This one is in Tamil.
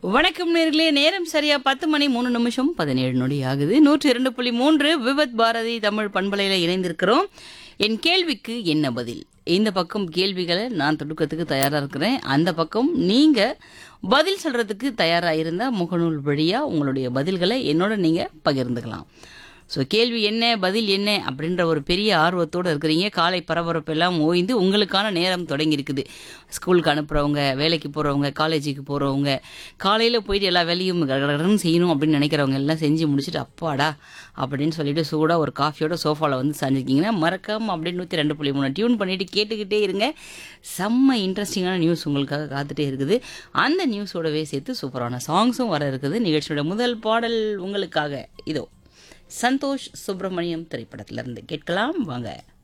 வணக்கம் நேர்களே நேரம் சரியா பத்து மணி மூணு நிமிஷம் பதினேழு நொடி ஆகுது நூற்றி இரண்டு புள்ளி மூன்று விவத் பாரதி தமிழ் பண்பலையில் இணைந்திருக்கிறோம் என் கேள்விக்கு என்ன பதில் இந்த பக்கம் கேள்விகளை நான் தொடுக்கிறதுக்கு தயாராக இருக்கிறேன் அந்த பக்கம் நீங்கள் பதில் சொல்கிறதுக்கு தயாராக இருந்தால் முகநூல் வழியாக உங்களுடைய பதில்களை என்னோட நீங்கள் பகிர்ந்துக்கலாம் ஸோ கேள்வி என்ன பதில் என்ன அப்படின்ற ஒரு பெரிய ஆர்வத்தோடு இருக்கிறீங்க காலை பரபரப்பெல்லாம் ஓய்ந்து உங்களுக்கான நேரம் தொடங்கி இருக்குது ஸ்கூலுக்கு அனுப்புகிறவங்க வேலைக்கு போகிறவங்க காலேஜுக்கு போகிறவங்க காலையில் போயிட்டு எல்லா வேலையும் கடகடன்னு செய்யணும் அப்படின்னு நினைக்கிறவங்க எல்லாம் செஞ்சு முடிச்சுட்டு அப்பாடா அப்படின்னு சொல்லிட்டு சூடாக ஒரு காஃபியோட சோஃபாவில் வந்து சாஞ்சிருக்கீங்கன்னா மறக்காம அப்படியே நூற்றி ரெண்டு புள்ளி மூணு டியூன் பண்ணிட்டு கேட்டுக்கிட்டே இருங்க செம்ம இன்ட்ரெஸ்டிங்கான நியூஸ் உங்களுக்காக காத்துட்டே இருக்குது அந்த நியூஸோடவே சேர்த்து சூப்பரான சாங்ஸும் வர இருக்குது நிகழ்ச்சியோட முதல் பாடல் உங்களுக்காக இதோ சந்தோஷ் சுப்பிரமணியம் திரைப்படத்திலிருந்து கேட்கலாம் வாங்க